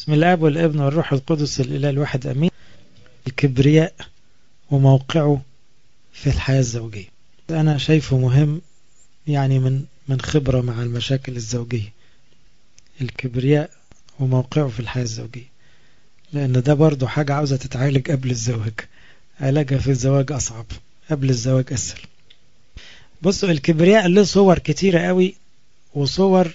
بسم الاب والابن والروح القدس الاله الواحد امين الكبرياء وموقعه في الحياه الزوجيه انا شايفه مهم يعني من من خبره مع المشاكل الزوجيه الكبرياء وموقعه في الحياه الزوجيه لان ده برضه حاجه عاوزه تتعالج قبل الزواج علاجها في الزواج اصعب قبل الزواج اسهل بصوا الكبرياء له صور كتيره قوي وصور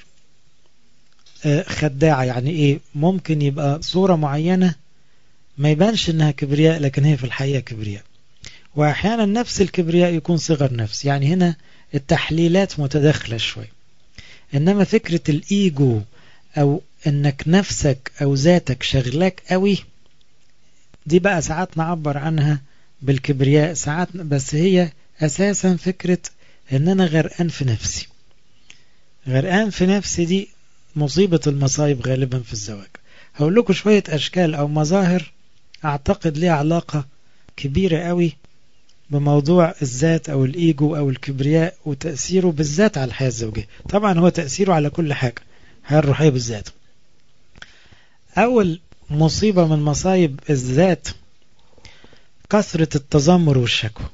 خداعة يعني ايه ممكن يبقى صورة معينة ما يبانش انها كبرياء لكن هي في الحقيقة كبرياء واحيانا نفس الكبرياء يكون صغر نفس يعني هنا التحليلات متداخلة شوي انما فكرة الايجو او انك نفسك او ذاتك شغلاك قوي دي بقى ساعات نعبر عنها بالكبرياء ساعات بس هي اساسا فكرة ان انا غرقان في نفسي غرقان في نفسي دي مصيبة المصايب غالبا في الزواج هقول لكم شوية أشكال أو مظاهر أعتقد ليها علاقة كبيرة قوي بموضوع الذات أو الإيجو أو الكبرياء وتأثيره بالذات على الحياة الزوجية طبعا هو تأثيره على كل حاجة الحياة الروحية بالذات أول مصيبة من مصايب الذات كثرة التذمر والشكوى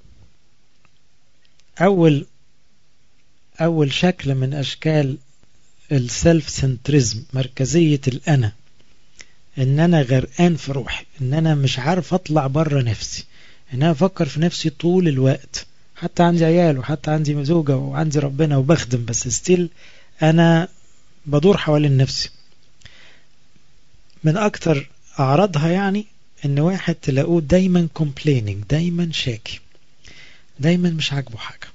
أول أول شكل من أشكال السلف سنتريزم مركزية الأنا إن أنا غرقان في روحي إن أنا مش عارف أطلع بره نفسي إن أنا أفكر في نفسي طول الوقت حتى عندي عيال وحتى عندي زوجة وعندي ربنا وبخدم بس ستيل أنا بدور حوالين نفسي من أكتر أعراضها يعني إن واحد تلاقوه دايما complaining دايما شاكي دايما مش عاجبه حاجة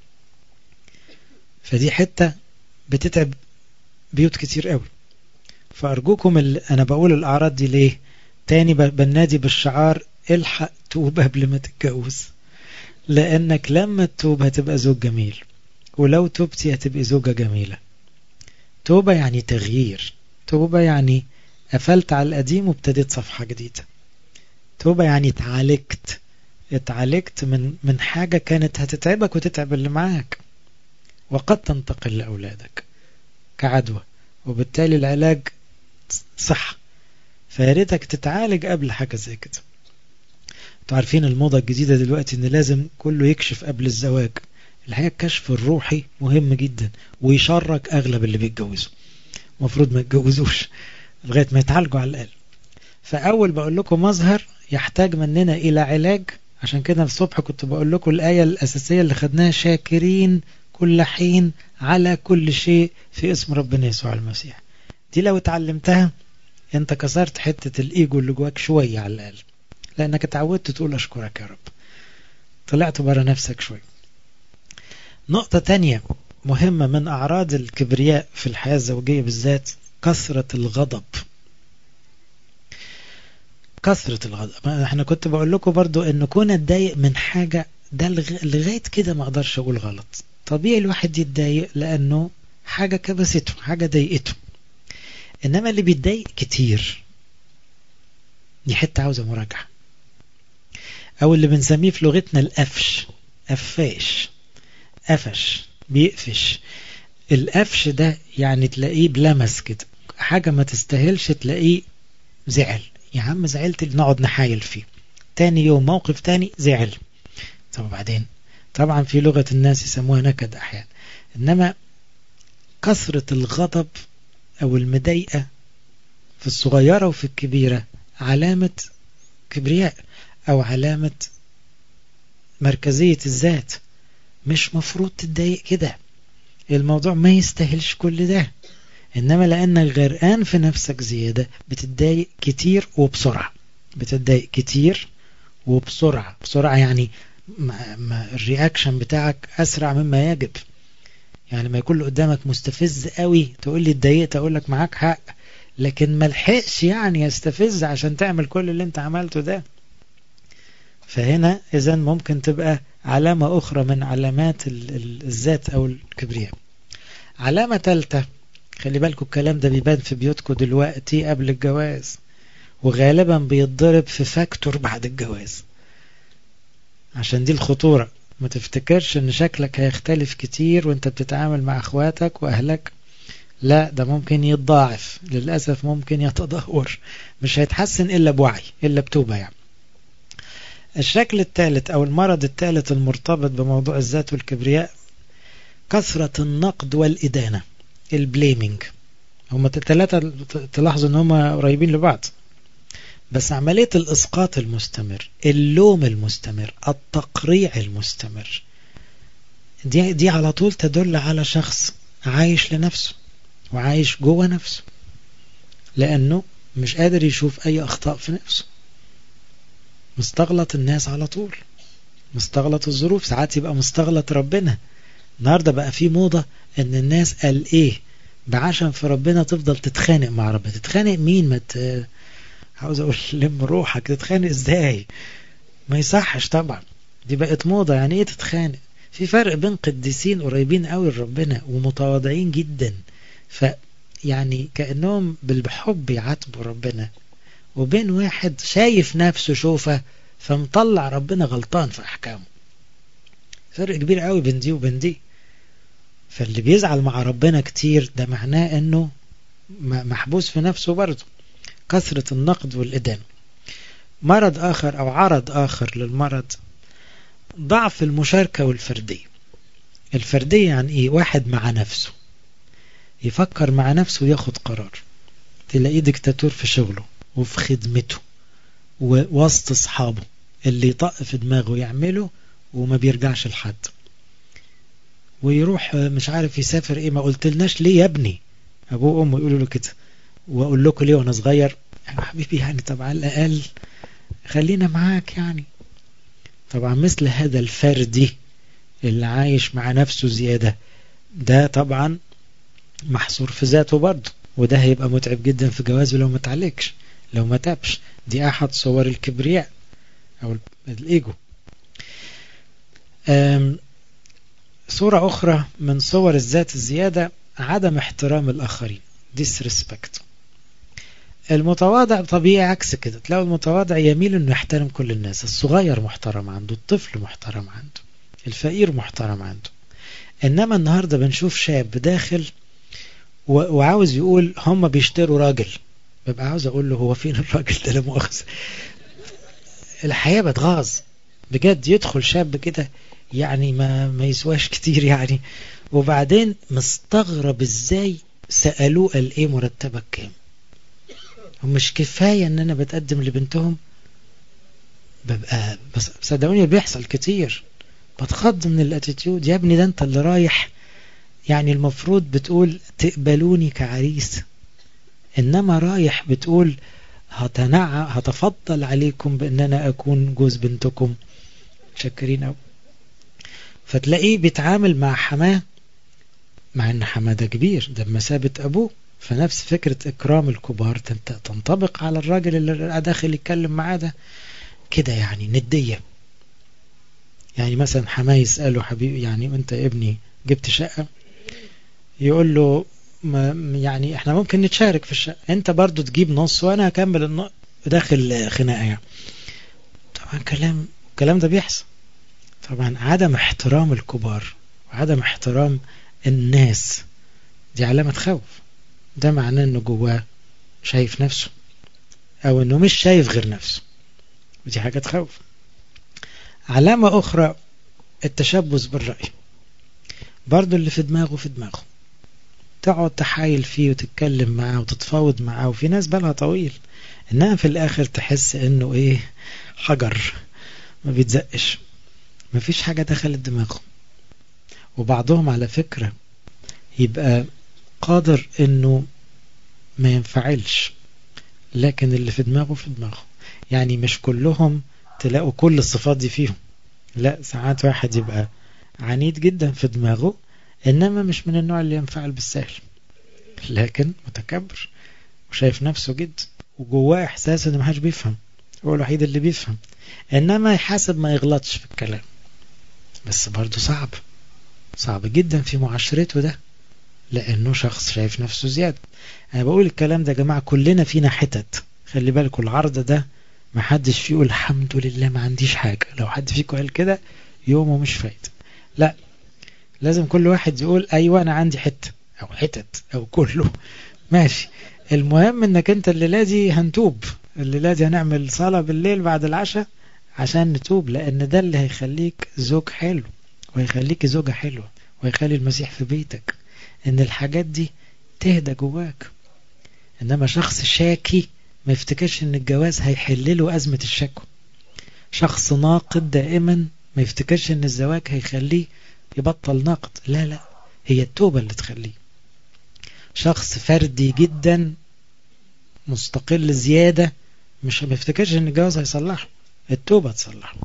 فدي حتة بتتعب بيوت كتير قوي فأرجوكم أنا بقول الأعراض دي ليه تاني بنادي بالشعار الحق توب قبل ما تتجوز لأنك لما تتوب هتبقى زوج جميل ولو تبتي هتبقى زوجة جميلة توبة يعني تغيير توبة يعني قفلت على القديم وابتديت صفحة جديدة توبة يعني اتعالجت اتعالجت من من حاجة كانت هتتعبك وتتعب اللي معاك وقد تنتقل لأولادك كعدوى وبالتالي العلاج صح فياريتك تتعالج قبل حاجة زي كده انتوا عارفين الموضة الجديدة دلوقتي ان لازم كله يكشف قبل الزواج الحقيقة الكشف الروحي مهم جدا ويشرك اغلب اللي بيتجوزوا المفروض ما يتجوزوش لغاية ما يتعالجوا على الاقل فاول بقول لكم مظهر يحتاج مننا الى علاج عشان كده الصبح كنت بقول لكم الآية الأساسية اللي خدناها شاكرين كل حين على كل شيء في اسم ربنا يسوع المسيح دي لو اتعلمتها انت كسرت حتة الايجو اللي جواك شوية على الأقل لأنك اتعودت تقول أشكرك يا رب طلعت برا نفسك شوي نقطة تانية مهمة من أعراض الكبرياء في الحياة الزوجية بالذات كثرة الغضب كثرة الغضب احنا كنت بقول لكم برضو ان كون اتضايق من حاجة ده لغاية كده ما اقدرش اقول غلط طبيعي الواحد يتضايق لانه حاجة كبسته حاجة ضايقته انما اللي بيتضايق كتير دي حتة عاوزة مراجعة او اللي بنسميه في لغتنا القفش قفاش قفش بيقفش القفش ده يعني تلاقيه بلمس كده حاجة ما تستاهلش تلاقيه زعل يا عم زعلت نقعد نحايل فيه تاني يوم موقف تاني زعل طب بعدين طبعا في لغة الناس يسموها نكد أحيانا إنما كثرة الغضب أو المضايقة في الصغيرة وفي الكبيرة علامة كبرياء أو علامة مركزية الذات مش مفروض تتضايق كده الموضوع ما يستاهلش كل ده إنما لأنك غرقان في نفسك زيادة بتتضايق كتير وبسرعة بتتضايق كتير وبسرعة بسرعة يعني ما ما الرياكشن بتاعك أسرع مما يجب يعني ما يكون قدامك مستفز قوي تقول لي اتضايقت أقول لك معاك حق لكن ما لحقش يعني يستفز عشان تعمل كل اللي انت عملته ده فهنا إذا ممكن تبقى علامة أخرى من علامات الذات أو الكبرياء علامة ثالثة خلي بالكم الكلام ده بيبان في بيوتكم دلوقتي قبل الجواز وغالبا بيتضرب في فاكتور بعد الجواز عشان دي الخطورة ما تفتكرش ان شكلك هيختلف كتير وانت بتتعامل مع اخواتك واهلك لا ده ممكن يتضاعف للأسف ممكن يتدهور مش هيتحسن إلا بوعي إلا بتوبة يعني الشكل الثالث أو المرض الثالث المرتبط بموضوع الذات والكبرياء كثرة النقد والإدانة البليمينج هما الثلاثة تلاحظوا ان هما قريبين لبعض بس عملية الإسقاط المستمر اللوم المستمر التقريع المستمر دي, دي على طول تدل على شخص عايش لنفسه وعايش جوه نفسه لأنه مش قادر يشوف أي أخطاء في نفسه مستغلط الناس على طول مستغلط الظروف ساعات يبقى مستغلط ربنا النهاردة بقى في موضة ان الناس قال ايه بعشم في ربنا تفضل تتخانق مع ربنا تتخانق مين ما ت... عاوز اقول لم روحك تتخانق ازاي ما يصحش طبعا دي بقت موضة يعني ايه تتخانق في فرق بين قديسين قريبين قوي لربنا ومتواضعين جدا ف يعني كأنهم بالحب يعاتبوا ربنا وبين واحد شايف نفسه شوفه فمطلع ربنا غلطان في أحكامه فرق كبير قوي بين دي وبين دي فاللي بيزعل مع ربنا كتير ده معناه انه محبوس في نفسه برضه كثرة النقد والإدانة مرض آخر أو عرض آخر للمرض ضعف المشاركة والفردية الفردية يعني إيه واحد مع نفسه يفكر مع نفسه وياخد قرار تلاقيه ديكتاتور في شغله وفي خدمته ووسط أصحابه اللي يطق في دماغه يعمله وما بيرجعش لحد ويروح مش عارف يسافر ايه ما قلتلناش ليه يا ابني ابوه وامه يقولوا له كده واقول لكم ليه وانا صغير يا حبيبي يعني طب على الاقل خلينا معاك يعني طبعا مثل هذا الفردي اللي عايش مع نفسه زيادة ده طبعا محصور في ذاته برضه وده هيبقى متعب جدا في جوازه لو ما تعلقش لو ما تابش دي احد صور الكبرياء او الايجو صورة أخرى من صور الذات الزيادة عدم احترام الآخرين disrespect المتواضع طبيعي عكس كده تلاقوا المتواضع يميل انه يحترم كل الناس الصغير محترم عنده الطفل محترم عنده الفقير محترم عنده انما النهاردة بنشوف شاب داخل وعاوز يقول هم بيشتروا راجل ببقى عاوز اقول له هو فين الراجل ده لا مؤاخذة الحياة بتغاظ بجد يدخل شاب كده يعني ما ما يسواش كتير يعني وبعدين مستغرب ازاي سألوه قال ايه مرتبك كام ومش كفاية ان انا بتقدم لبنتهم ببقى بس صدقوني بيحصل كتير بتخض من الاتيتيود يا ابني ده انت اللي رايح يعني المفروض بتقول تقبلوني كعريس انما رايح بتقول هتنع هتفضل عليكم بان انا اكون جوز بنتكم شاكرين قوي فتلاقيه بيتعامل مع حماه مع ان حماه ده كبير ده بمثابة ابوه فنفس فكرة اكرام الكبار تنطبق على الراجل اللي داخل يتكلم معاه ده كده يعني ندية يعني مثلا حماه يسأله حبيبي يعني انت ابني جبت شقة يقول له ما يعني احنا ممكن نتشارك في الشقة انت برضو تجيب نص وانا هكمل النص داخل خناقة يعني طبعا كلام الكلام ده بيحصل طبعا عدم احترام الكبار وعدم احترام الناس دي علامة خوف ده معناه انه جواه شايف نفسه او انه مش شايف غير نفسه ودي حاجة تخوف علامة اخرى التشبث بالرأي برضو اللي في دماغه في دماغه تقعد تحايل فيه وتتكلم معاه وتتفاوض معاه وفي ناس بالها طويل انها في الاخر تحس انه ايه حجر ما بيتزقش ما فيش حاجة دخلت دماغه وبعضهم على فكرة يبقى قادر انه ما ينفعلش لكن اللي في دماغه في دماغه يعني مش كلهم تلاقوا كل الصفات دي فيهم لا ساعات واحد يبقى عنيد جدا في دماغه انما مش من النوع اللي ينفعل بالسهل لكن متكبر وشايف نفسه جدا وجواه احساس ان محدش بيفهم هو الوحيد اللي بيفهم انما يحاسب ما يغلطش في الكلام بس برضه صعب صعب جدا في معاشرته ده لانه شخص شايف نفسه زيادة انا بقول الكلام ده يا جماعة كلنا فينا حتت خلي بالكم العرض ده ما حدش فيه يقول الحمد لله ما عنديش حاجة لو حد فيكم قال كده يومه مش فايت لا لازم كل واحد يقول ايوه انا عندي حتة او حتت او كله ماشي المهم انك انت الليلة دي هنتوب الليلة دي هنعمل صلاة بالليل بعد العشاء عشان نتوب لان ده اللي هيخليك زوج حلو وهيخليك زوجة حلوة وهيخلي المسيح في بيتك ان الحاجات دي تهدى جواك انما شخص شاكي ما يفتكرش ان الجواز هيحل له ازمة الشكوى شخص ناقد دائما ما يفتكرش ان الزواج هيخليه يبطل نقد لا لا هي التوبة اللي تخليه شخص فردي جدا مستقل زيادة مش ما يفتكرش ان الجواز هيصلحه التوبة تصلحه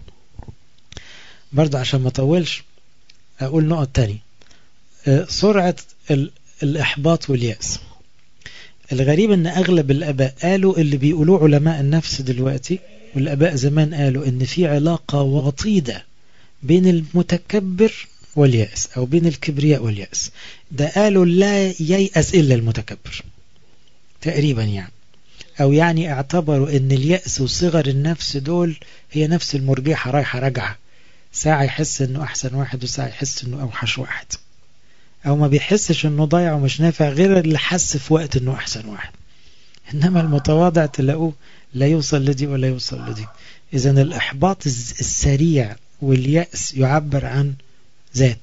برضه عشان ما اطولش اقول نقط تاني سرعة الإحباط واليأس الغريب ان اغلب الاباء قالوا اللي بيقولوه علماء النفس دلوقتي والاباء زمان قالوا ان في علاقة وطيدة بين المتكبر واليأس او بين الكبرياء واليأس ده قالوا لا ييأس الا المتكبر تقريبا يعني او يعني اعتبروا ان اليأس وصغر النفس دول هي نفس المرجحة رايحة راجعة ساعة يحس انه احسن واحد وساعة يحس انه اوحش واحد او ما بيحسش انه ضايع ومش نافع غير اللي حس في وقت انه احسن واحد انما المتواضع تلاقوه لا يوصل لدي ولا يوصل لدي اذا الاحباط السريع واليأس يعبر عن ذات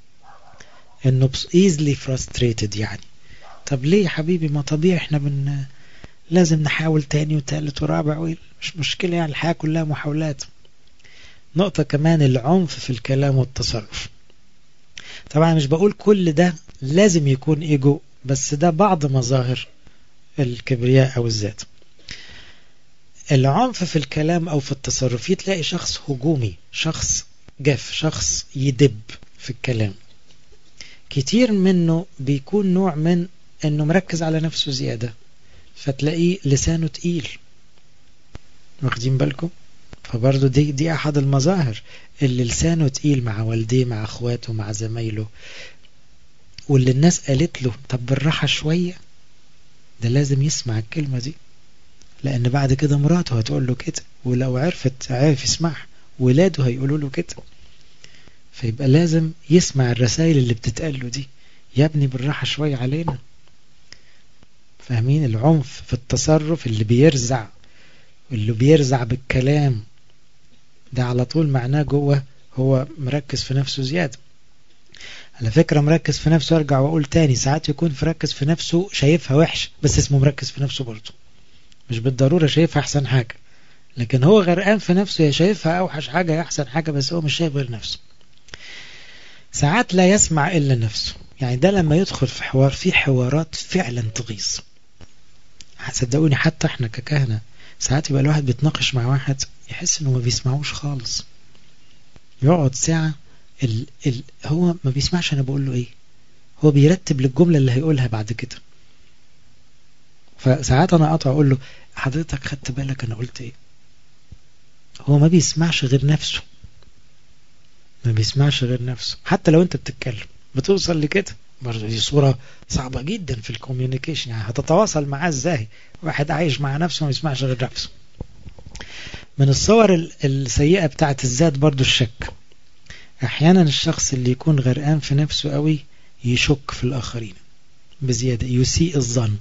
انه easily frustrated يعني طب ليه يا حبيبي ما طبيعي احنا بن لازم نحاول تاني وتالت ورابع مش مشكلة يعني الحياة كلها محاولات نقطة كمان العنف في الكلام والتصرف طبعا مش بقول كل ده لازم يكون ايجو بس ده بعض مظاهر الكبرياء او الذات العنف في الكلام او في التصرف تلاقي شخص هجومي شخص جاف شخص يدب في الكلام كتير منه بيكون نوع من انه مركز على نفسه زيادة فتلاقيه لسانه تقيل واخدين بالكم فبرضه دي دي احد المظاهر اللي لسانه تقيل مع والديه مع اخواته مع زمايله واللي الناس قالت له طب بالراحة شوية ده لازم يسمع الكلمة دي لان بعد كده مراته هتقول له كده ولو عرفت عارف يسمعها ولاده هيقولوا له كده فيبقى لازم يسمع الرسائل اللي بتتقال له دي يا ابني بالراحة شوية علينا فاهمين العنف في التصرف اللي بيرزع اللي بيرزع بالكلام ده على طول معناه جوه هو مركز في نفسه زيادة على فكرة مركز في نفسه ارجع واقول تاني ساعات يكون مركز في نفسه شايفها وحش بس اسمه مركز في نفسه برضه مش بالضرورة شايفها احسن حاجة لكن هو غرقان في نفسه يا شايفها اوحش حاجة يا احسن حاجة بس هو مش شايف غير نفسه ساعات لا يسمع الا نفسه يعني ده لما يدخل في حوار في حوارات فعلا تغيظ صدقوني حتى احنا ككهنة ساعات يبقى الواحد بيتناقش مع واحد يحس انه ما بيسمعوش خالص يقعد ساعة ال ال هو ما بيسمعش انا بقول له ايه هو بيرتب للجملة اللي هيقولها بعد كده فساعات انا اقطع اقول له حضرتك خدت بالك انا قلت ايه هو ما بيسمعش غير نفسه ما بيسمعش غير نفسه حتى لو انت بتتكلم بتوصل لكده برضه دي صورة صعبة جدا في الكوميونيكيشن يعني هتتواصل معاه ازاي واحد عايش مع نفسه ما يسمعش غير نفسه من الصور السيئة بتاعت الذات برضه الشك احيانا الشخص اللي يكون غرقان في نفسه قوي يشك في الاخرين بزيادة يسيء الظن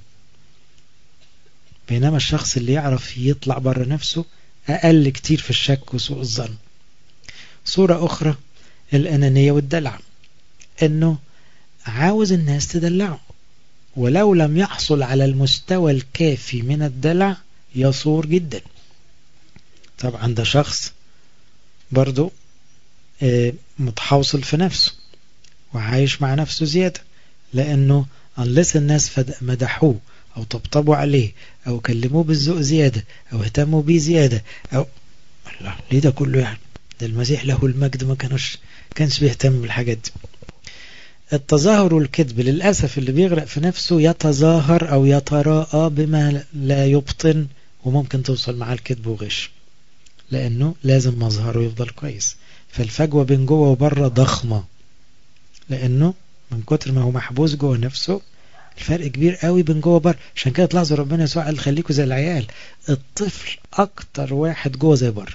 بينما الشخص اللي يعرف يطلع بره نفسه اقل كتير في الشك وسوء الظن صورة اخرى الانانية والدلع انه عاوز الناس تدلعه ولو لم يحصل على المستوى الكافي من الدلع يصور جدا طبعا ده شخص برضو متحوصل في نفسه وعايش مع نفسه زيادة لأنه unless الناس مدحوه أو طبطبوا عليه أو كلموه بالذوق زيادة أو اهتموا بيه زيادة أو الله ليه ده كله يعني ده المسيح له المجد ما كانوش كانش بيهتم بالحاجات دي التظاهر والكذب للأسف اللي بيغرق في نفسه يتظاهر أو يتراءى بما لا يبطن وممكن توصل معاه الكذب وغش لأنه لازم مظهره يفضل كويس فالفجوة بين جوه وبره ضخمة لأنه من كتر ما هو محبوس جوه نفسه الفرق كبير قوي بين جوه وبره عشان كده تلاحظوا ربنا يسوع قال خليكوا زي العيال الطفل أكتر واحد جوه زي بره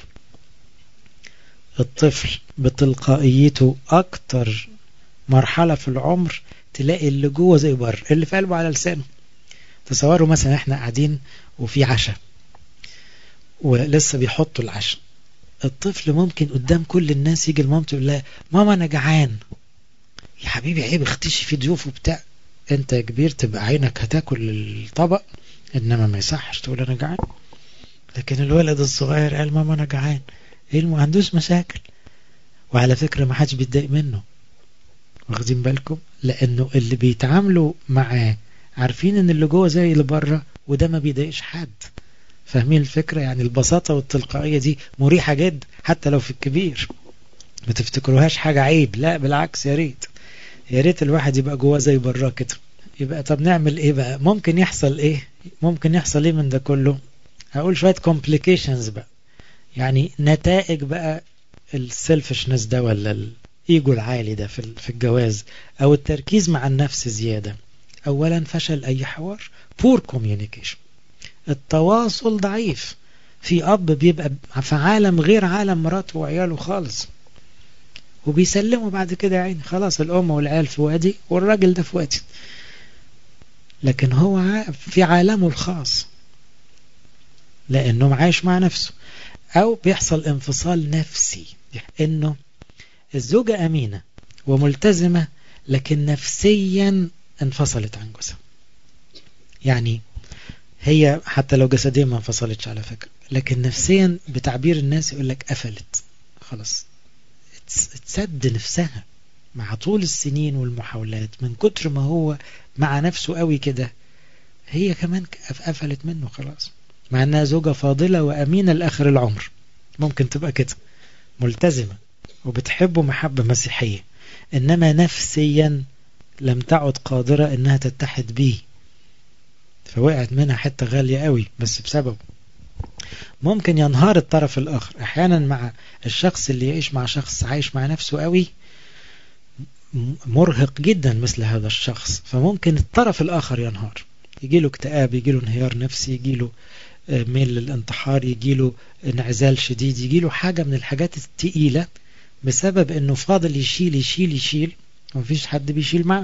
الطفل بتلقائيته أكتر مرحلة في العمر تلاقي اللي جوه زي بره اللي في قلبه على لسانه تصوروا مثلا احنا قاعدين وفي عشاء ولسه بيحطوا العشاء الطفل ممكن قدام كل الناس يجي لمامته يقول لها ماما انا جعان يا حبيبي عيب اختشي في ضيوف وبتاع انت يا كبير تبقى عينك هتاكل الطبق انما ما يصحش تقول انا جعان لكن الولد الصغير قال ماما انا جعان ايه ما عندوش مشاكل وعلى فكرة ما حدش بيتضايق منه واخدين بالكم لانه اللي بيتعاملوا معاه عارفين ان اللي جوه زي اللي بره وده ما بيضايقش حد فاهمين الفكرة يعني البساطة والتلقائية دي مريحة جدا حتى لو في الكبير ما تفتكروهاش حاجة عيب لا بالعكس يا ريت يا ريت الواحد يبقى جواه زي براه كده يبقى طب نعمل ايه بقى ممكن يحصل ايه ممكن يحصل ايه من ده كله هقول شوية complications بقى يعني نتائج بقى السيلفشنس ده ولا الايجو العالي ده في الجواز او التركيز مع النفس زيادة اولا فشل اي حوار poor communication التواصل ضعيف في اب بيبقى في عالم غير عالم مراته وعياله خالص وبيسلموا بعد كده يا عيني خلاص الام والعيال في وادي والراجل ده في وادي لكن هو في عالمه الخاص لانه عايش مع نفسه او بيحصل انفصال نفسي انه الزوجة امينة وملتزمة لكن نفسيا انفصلت عن جوزها يعني هي حتى لو جسديا ما انفصلتش على فكرة لكن نفسيا بتعبير الناس يقول لك قفلت خلاص تسد نفسها مع طول السنين والمحاولات من كتر ما هو مع نفسه قوي كده هي كمان قفلت منه خلاص مع انها زوجة فاضلة وامينة لاخر العمر ممكن تبقى كده ملتزمة وبتحبه محبة مسيحية انما نفسيا لم تعد قادرة انها تتحد به فوقعت منها حتة غالية قوي بس بسببه ممكن ينهار الطرف الآخر أحيانا مع الشخص اللي يعيش مع شخص عايش مع نفسه قوي مرهق جدا مثل هذا الشخص فممكن الطرف الآخر ينهار يجي له اكتئاب يجي له انهيار نفسي يجي له ميل للانتحار يجي له انعزال شديد يجي له حاجة من الحاجات التقيلة بسبب انه فاضل يشيل يشيل يشيل ومفيش حد بيشيل معه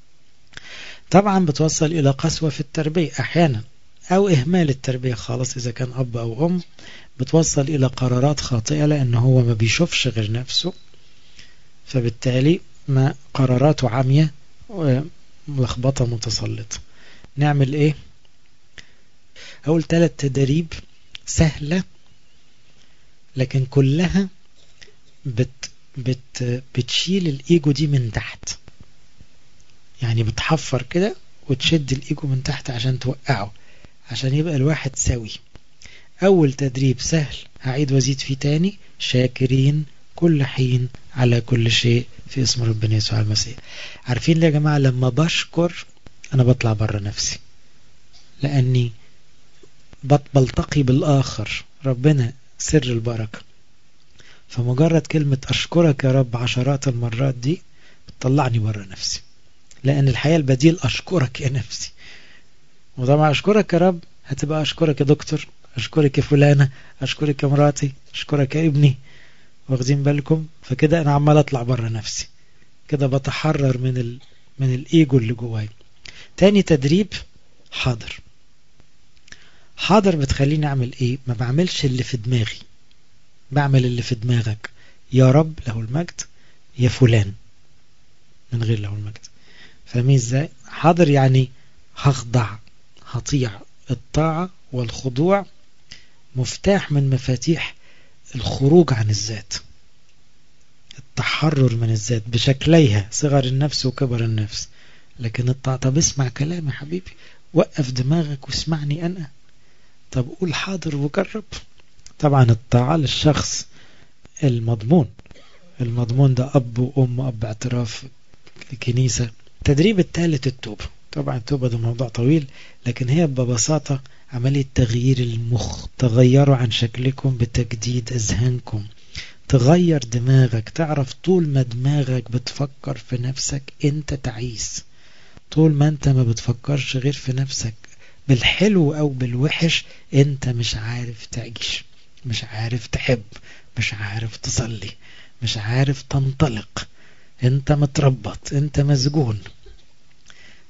طبعا بتوصل إلى قسوة في التربية أحيانا أو إهمال التربية خالص إذا كان أب أو أم بتوصل إلى قرارات خاطئة لأن هو ما بيشوفش غير نفسه فبالتالي ما قراراته عامية وملخبطة متسلطة نعمل إيه أول ثلاث تدريب سهلة لكن كلها بت بت بتشيل الإيجو دي من تحت يعني بتحفر كده وتشد الإيجو من تحت عشان توقعه عشان يبقى الواحد سوي أول تدريب سهل هعيد وزيد فيه تاني شاكرين كل حين على كل شيء في اسم ربنا يسوع المسيح عارفين يا جماعة لما بشكر أنا بطلع بره نفسي لأني بلتقي بالآخر ربنا سر البركة فمجرد كلمة أشكرك يا رب عشرات المرات دي بتطلعني بره نفسي لأن الحياة البديل أشكرك يا نفسي وطبعا أشكرك يا رب هتبقى أشكرك يا دكتور أشكرك يا فلانة أشكرك يا مراتي أشكرك يا ابني واخدين بالكم فكده أنا عمال أطلع بره نفسي كده بتحرر من ال... من الإيجو اللي جواي تاني تدريب حاضر حاضر بتخليني أعمل إيه ما بعملش اللي في دماغي بعمل اللي في دماغك يا رب له المجد يا فلان من غير له المجد فاهمين ازاي حاضر يعني هخضع هطيع الطاعة والخضوع مفتاح من مفاتيح الخروج عن الذات التحرر من الذات بشكليها صغر النفس وكبر النفس لكن الطاعة طب اسمع كلامي حبيبي وقف دماغك واسمعني أنا طب قول حاضر وجرب طبعا الطاعة للشخص المضمون المضمون ده أب وأم أب اعتراف الكنيسة التدريب الثالث التوبة طبعا التوبة ده موضوع طويل لكن هي ببساطة عملية تغيير المخ تغيروا عن شكلكم بتجديد أذهانكم تغير دماغك تعرف طول ما دماغك بتفكر في نفسك انت تعيس طول ما انت ما بتفكرش غير في نفسك بالحلو او بالوحش انت مش عارف تعيش مش عارف تحب مش عارف تصلي مش عارف تنطلق انت متربط انت مسجون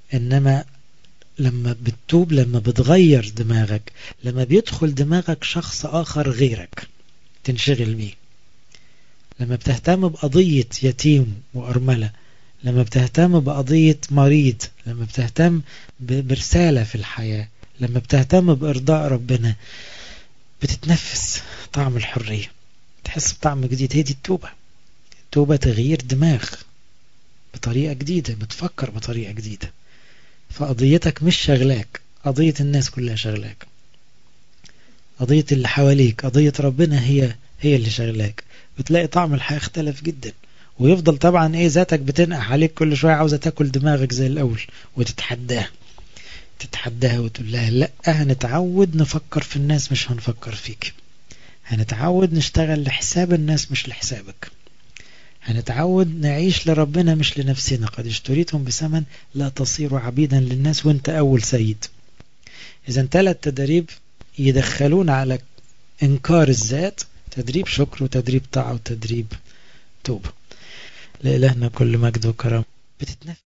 إنما لما بتتوب لما بتغير دماغك لما بيدخل دماغك شخص آخر غيرك تنشغل بيه لما بتهتم بقضية يتيم وأرملة لما بتهتم بقضية مريض لما بتهتم برسالة في الحياة لما بتهتم بإرضاء ربنا بتتنفس طعم الحرية تحس بطعم جديد هي دي التوبة التوبة تغيير دماغ بطريقة جديدة بتفكر بطريقة جديدة فقضيتك مش شغلاك قضية الناس كلها شغلاك قضية اللي حواليك قضية ربنا هي هي اللي شغلاك بتلاقي طعم الحياة اختلف جدا ويفضل طبعا ايه ذاتك بتنقح عليك كل شوية عاوزة تاكل دماغك زي الأول وتتحداها تتحداها وتقول لها لا هنتعود نفكر في الناس مش هنفكر فيك هنتعود نشتغل لحساب الناس مش لحسابك هنتعود نعيش لربنا مش لنفسنا قد اشتريتهم بثمن لا تصيروا عبيدا للناس وانت أول سيد إذا ثلاث تدريب يدخلون على إنكار الذات تدريب شكر وتدريب طاعة وتدريب توبة لإلهنا كل مجد وكرم بتتنفس